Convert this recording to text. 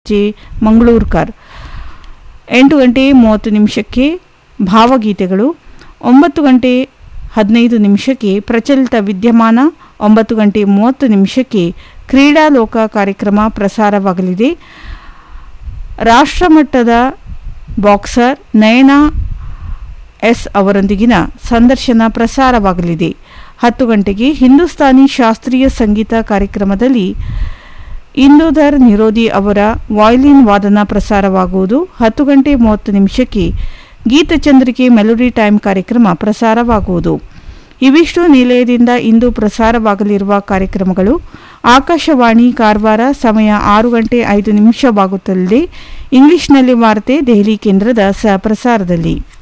J ಮಂಗಳೂರ್ಕರ್ ಎಂಟು ಗಂಟೆ ಮೂವತ್ತು ನಿಮಿಷಕ್ಕೆ ಭಾವಗೀತೆಗಳು ಒಂಬತ್ತು ಗಂಟೆ ಹದಿನೈದು ನಿಮಿಷಕ್ಕೆ ಪ್ರಚಲಿತ ವಿದ್ಯಮಾನ ಒಂಬತ್ತು ಗಂಟೆ ಮೂವತ್ತು ನಿಮಿಷಕ್ಕೆ ಕ್ರೀಡಾಲೋಕ ಕಾರ್ಯಕ್ರಮ ಪ್ರಸಾರವಾಗಲಿದೆ ರಾಷ್ಟ್ರಮಟ್ಟದ ಬಾಕ್ಸರ್ ನಯನಾ ಎಸ್ ಅವರೊಂದಿಗಿನ ಸಂದರ್ಶನ ಪ್ರಸಾರವಾಗಲಿದೆ ಹತ್ತು ಗಂಟೆಗೆ ಹಿಂದೂಸ್ತಾನಿ ಶಾಸ್ತ್ರೀಯ ಸಂಗೀತ ಕಾರ್ಯಕ್ರಮದಲ್ಲಿ ಇಂದೋಧರ್ ನಿರೋಧಿ ಅವರ ವಾಯ್ಲಿನ್ ವಾದನ ಪ್ರಸಾರವಾಗುವುದು ಹತ್ತು ಗಂಟೆ ಮೂವತ್ತು ನಿಮಿಷಕ್ಕೆ ಗೀತಚಂದ್ರಿಕೆ ಮೆಲೋಡಿ ಟೈಮ್ ಕಾರ್ಯಕ್ರಮ ಪ್ರಸಾರವಾಗುವುದು ಇವಿಷ್ಟು ನಿಲಯದಿಂದ ಇಂದು ಪ್ರಸಾರವಾಗಲಿರುವ ಕಾರ್ಯಕ್ರಮಗಳು ಆಕಾಶವಾಣಿ ಕಾರವಾರ ಸಮಯ ಆರು ಗಂಟೆ ಐದು ನಿಮಿಷವಾಗುತ್ತಲಿದೆ ಇಂಗ್ಲಿಷ್ನಲ್ಲಿ ವಾರ್ತೆ ದೆಹಲಿ ಕೇಂದ್ರದ ಸಹ ಪ್ರಸಾರದಲ್ಲಿ